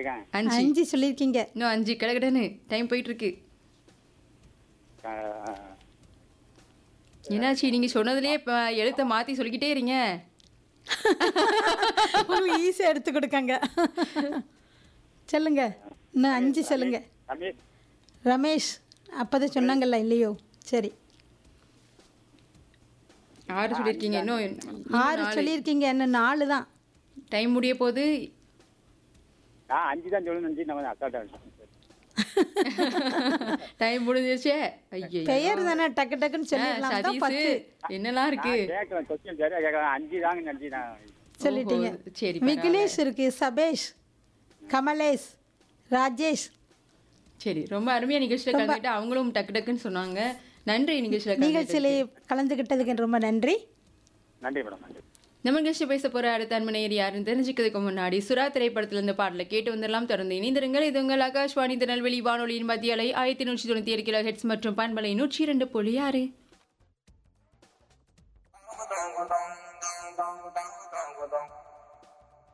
சொல்லியிருக்கேன் அஞ்சு அஞ்சு சொல்லியிருக்கீங்க இன்னும் அஞ்சு கடகடன்னு டைம் போயிட்டு இருக்கு அஹ், என்னாச்சு நீங்க சொன்னதுலயே இப்ப எழுத்த மாத்தி சொல்லிக்கிட்டே இருங்க உங்களுக்கு ஈஸியாக எடுத்து கொடுக்காங்க சொல்லுங்க இன்னும் அஞ்சு சொல்லுங்க ரமேஷ் ரமேஷ் அப்போதான் சொன்னாங்கல்ல இல்லையோ சரி ஆறு சொல்லியிருக்கீங்க இன்னும் ஆறு சொல்லியிருக்கீங்க இன்னும் நாலு தான் டைம் முடிய போது நான் அஞ்சு தான் சொல்லணும் அஞ்சு நம்ம அக்காட்ட டைம் முடிஞ்சிருச்சே ஐயோ பெயர் தானே டக்கு டக்குன்னு சொல்லிடலாம் தான் சதீஷ் பத்து என்னெல்லாம் இருக்கு கேட்கலாம் கொஸ்டின் சரியா கேட்கலாம் அஞ்சு தாங்க அஞ்சு தான் சொல்லிட்டீங்க ஓஹோ, சரி விக்னேஷ் இருக்கு சபேஷ் கமலேஷ் ராஜேஷ் சரி ரொம்ப அருமையா நிகழ்ச்சியில கலந்துட்டு அவங்களும் டக்கு டக்குன்னு சொன்னாங்க நன்றி நிகழ்ச்சியில கலந்துட்டு நிகழ்ச்சியில் கலந்துக்கிட்டதுக்கு ரொம்ப நன்றி நன்றி மேடம் நன்றி நம்ம நிகழ்ச்சி பேச போற அடுத்த அன்பனையர் யாருன்னு தெரிஞ்சுக்கிறதுக்கு முன்னாடி சுறா திரைப்படத்துல இருந்து பாடல கேட்டு வந்துடலாம் தொடர்ந்து இணைந்திருங்கள் இது உங்கள் ஆகாஷ்வாணி திருநெல்வேலி வானொலியின் மத்திய அலை ஆயிரத்தி நூற்றி தொண்ணூத்தி ஏழு கிலோ ஹெட்ஸ் மற்றும் பண்பலை நூற்றி இரண்டு புள்ளி ஆறு dong dong dong dong dong dong dong